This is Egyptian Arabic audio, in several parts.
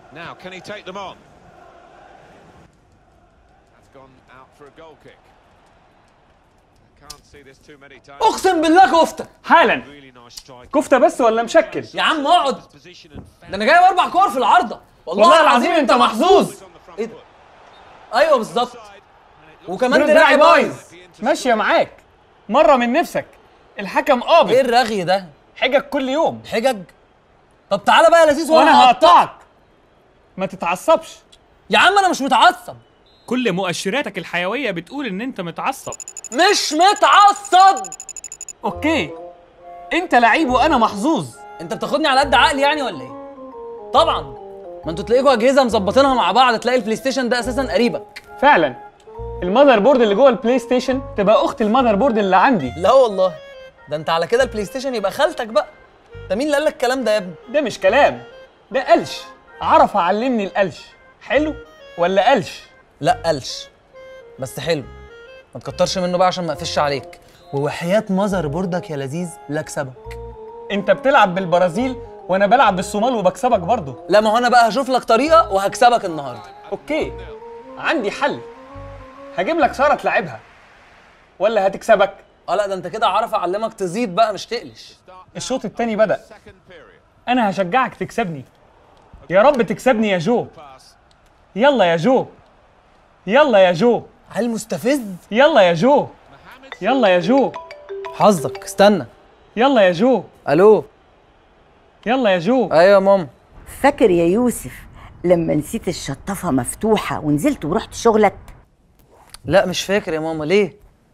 Now, can he take them on? That's gone out for a goal kick. I can't see this too many times. اقسم بالله كفته حالا Really nice strike. كفته بس ولا مشكل يا عم اقعد Position and ده انا جايب اربع كور في العارضه والله, والله العظيم انت محظوظ on the front إيه؟ foot. ايوه بالظبط وكمان دراعي دراعي بايظ بايظ ماشيه معاك مره من نفسك الحكم قابض ايه الرغي ده حجج كل يوم حجج طب تعالى بقى يا لذيذ وانا هقطعك ما تتعصبش يا عم انا مش متعصب كل مؤشراتك الحيويه بتقول ان انت متعصب مش متعصب اوكي انت لعيب وانا محظوظ انت بتاخدني على قد عقلي يعني ولا ايه طبعا ما انتوا تلاقيكوا اجهزه مظبطينها مع بعض تلاقي البلاي ستيشن ده اساسا قريبك فعلا المذر بورد اللي جوه البلاي ستيشن تبقى اخت المذر بورد اللي عندي لا والله ده انت على كده البلاي ستيشن يبقى خالتك بقى ده مين اللي قال لك الكلام ده يا ابني ده مش كلام ده قلش عرف علمني القلش حلو ولا قلش لا قالش بس حلو ما تكترش منه بقى عشان ما اقفش عليك ووحياة مذر بوردك يا لذيذ لا اكسبك انت بتلعب بالبرازيل وانا بلعب بالصومال وبكسبك برضه لا ما هو انا بقى هشوف لك طريقه وهكسبك النهارده اوكي عندي حل هجيب لك ساره تلعبها ولا هتكسبك اه لا ده انت كده عارف اعلمك تزيد بقى مش تقلش الشوط التاني بدأ Second period. انا هشجعك تكسبني يا رب تكسبني يا جو Pass. يلا يا جو يلا يا جو عيل مستفز يلا يا جو يلا يا جو حظك استنى يلا يا جو الو يلا يا جو ايوه يا ماما فاكر يا يوسف لما نسيت الشطافة مفتوحة ونزلت ورحت شغلك لا مش فاكر يا ماما ليه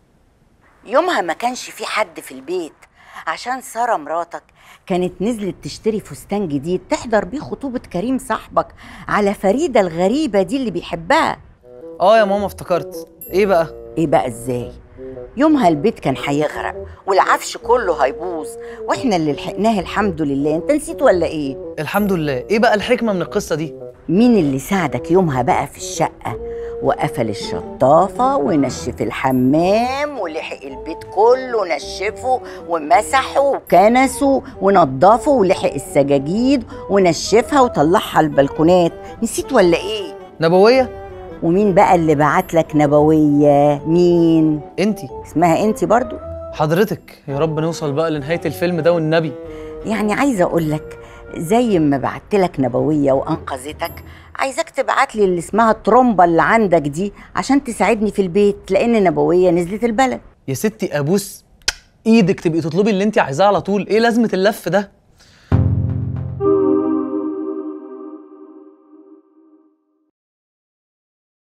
يومها ما كانش في حد في البيت عشان سارة مراتك كانت نزلت تشتري فستان جديد تحضر بيه خطوبة كريم صاحبك على فريدة الغريبة دي اللي بيحبها اه يا ماما افتكرت ايه بقى ايه بقى ازاي يومها البيت كان هيغرق والعفش كله هيبوظ واحنا اللي لحقناه الحمد لله انت نسيت ولا ايه الحمد لله ايه بقى الحكمه من القصه دي مين اللي ساعدك يومها بقى في الشقة وقفل الشطافة ونشف الحمام ولحق البيت كله نشفه ومسحه وكنسه ونضفه ولحق السجاجيد ونشفها وطلعها البلكونات نسيت ولا ايه نبويه ومين بقى اللي بعت لك نبوية مين انتي اسمها انت برضو حضرتك يا رب نوصل بقى لنهايه الفيلم ده والنبي يعني عايزة أقول لك زي ما بعت لك نبوية وأنقذتك عايزاك تبعت لي اللي اسمها الترومبة اللي عندك دي عشان تساعدني في البيت لأن نبوية نزلت البلد يا ستي ابوس ايدك تبقي تطلبي اللي انت عايزاه على طول ايه لازمه اللف ده